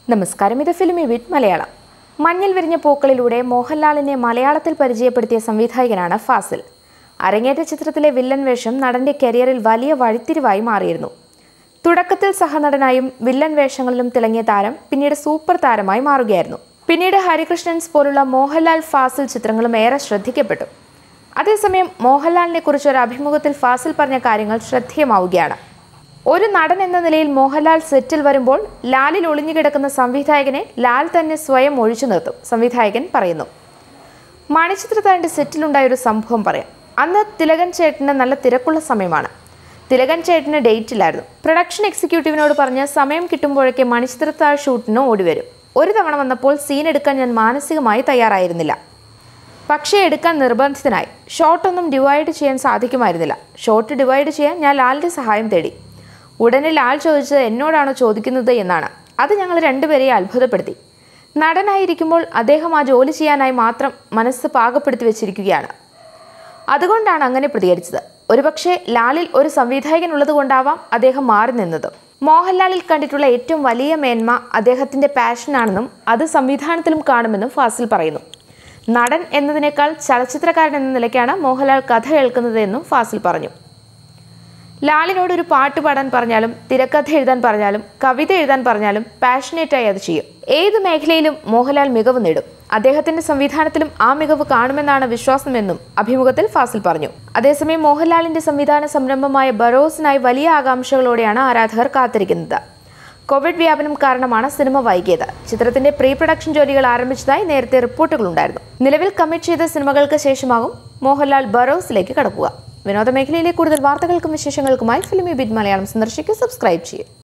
നമസ്കാരം ഇത് ഫിലിമി വിറ്റ് മലയാളം മഞ്ഞിൽ വിരിഞ്ഞ പൂക്കളിലൂടെ മോഹൻലാലിനെ മലയാളത്തിൽ പരിചയപ്പെടുത്തിയ സംവിധായകനാണ് ഫാസിൽ അരങ്ങേറ്റ ചിത്രത്തിലെ വില്ലൻ വേഷം നടന്റെ കരിയറിൽ വലിയ വഴിത്തിരിവായി മാറിയിരുന്നു തുടക്കത്തിൽ സഹനടനായും വില്ലൻ വേഷങ്ങളിലും തിളങ്ങിയ താരം പിന്നീട് സൂപ്പർ താരമായി മാറുകയായിരുന്നു പിന്നീട് ഹരികൃഷ്ണൻസ് പോലുള്ള മോഹൻലാൽ ഫാസിൽ ചിത്രങ്ങളും ഏറെ ശ്രദ്ധിക്കപ്പെട്ടു അതേസമയം മോഹൻലാലിനെ കുറിച്ച് ഒരു അഭിമുഖത്തിൽ ഫാസിൽ പറഞ്ഞ കാര്യങ്ങൾ ശ്രദ്ധേയമാവുകയാണ് ഒരു നടൻ എന്ന നിലയിൽ മോഹൻലാൽ സെറ്റിൽ വരുമ്പോൾ ലാലിൽ ഒളിഞ്ഞു കിടക്കുന്ന സംവിധായകനെ ലാൽ തന്നെ സ്വയം ഒഴിച്ചു നിർത്തും സംവിധായകൻ പറയുന്നു മണിച്ചിത്രത്താഴിൻ്റെ സെറ്റിലുണ്ടായ ഒരു സംഭവം പറയാം അന്ന് തിലകൻ ചേട്ടന് നല്ല തിരക്കുള്ള സമയമാണ് തിലകൻ ചേട്ടന് ഡേറ്റ് ഇല്ലായിരുന്നു പ്രൊഡക്ഷൻ എക്സിക്യൂട്ടീവിനോട് പറഞ്ഞ് സമയം കിട്ടുമ്പോഴൊക്കെ മണിച്ചിത്രത്താഴ് ഷൂട്ടിന് ഓടിവരും ഒരു തവണ വന്നപ്പോൾ സീൻ എടുക്കാൻ ഞാൻ മാനസികമായി തയ്യാറായിരുന്നില്ല പക്ഷേ എടുക്കാൻ നിർബന്ധിതനായി ഷോട്ടൊന്നും ഡിവൈഡ് ചെയ്യാൻ സാധിക്കുമായിരുന്നില്ല ഷോട്ട് ഡിവൈഡ് ചെയ്യാൻ ഞാൻ ലാലിൻ്റെ സഹായം തേടി ഉടനെ ലാൽ ചോദിച്ചത് എന്നോടാണോ ചോദിക്കുന്നത് എന്നാണ് അത് ഞങ്ങൾ രണ്ടുപേരെയും അത്ഭുതപ്പെടുത്തി നടനായിരിക്കുമ്പോൾ അദ്ദേഹം ആ ജോലി ചെയ്യാനായി മാത്രം മനസ്സ് പാകപ്പെടുത്തി വെച്ചിരിക്കുകയാണ് അതുകൊണ്ടാണ് അങ്ങനെ പ്രതികരിച്ചത് ഒരുപക്ഷെ ലാലിൽ ഒരു സംവിധായകൻ ഉള്ളതുകൊണ്ടാവാം അദ്ദേഹം മാറി നിന്നത് മോഹൻലാലിൽ കണ്ടിട്ടുള്ള ഏറ്റവും വലിയ മേന്മ അദ്ദേഹത്തിന്റെ പാഷനാണെന്നും അത് സംവിധാനത്തിലും കാണുമെന്നും ഫാസിൽ പറയുന്നു നടൻ എന്നതിനേക്കാൾ ചലച്ചിത്രകാരൻ എന്ന നിലയ്ക്കാണ് മോഹൻലാൽ കഥ കേൾക്കുന്നത് എന്നും ഫാസിൽ പറഞ്ഞു ലാലിനോട് ഒരു പാട്ട് പാടാൻ പറഞ്ഞാലും തിരക്കഥ എഴുതാൻ പറഞ്ഞാലും കവിത എഴുതാൻ പറഞ്ഞാലും പാഷനേറ്റായി അത് ചെയ്യും ഏത് മേഖലയിലും മോഹൻലാൽ മികവ് നേടും അദ്ദേഹത്തിന്റെ സംവിധാനത്തിലും ആ മികവ് കാണുമെന്നാണ് വിശ്വാസമെന്നും അഭിമുഖത്തിൽ ഫാസിൽ പറഞ്ഞു അതേസമയം മോഹൻലാലിന്റെ സംവിധാന സംരംഭമായ ബറോസിനായി വലിയ ആകാംക്ഷകളോടെയാണ് ആരാധകർ കാത്തിരിക്കുന്നത് കോവിഡ് വ്യാപനം കാരണമാണ് സിനിമ വൈകിയത് ചിത്രത്തിന്റെ പ്രീ പ്രൊഡക്ഷൻ ജോലികൾ ആരംഭിച്ചതായി നേരത്തെ റിപ്പോർട്ടുകളുണ്ടായിരുന്നു നിലവിൽ കമ്മിറ്റ് ചെയ്ത സിനിമകൾക്ക് ശേഷമാകും മോഹൻലാൽ ബറോസിലേക്ക് കടക്കുക വിനോദ മേഖലയിലെ കൂടുതൽ വാർത്തകൾക്കും വിശേഷങ്ങൾക്കുമായി ഫിലിമി ബിറ്റ് മലയാളം സന്ദർശിക്കുക സബ്സ്ക്രൈബ് ചെയ്യും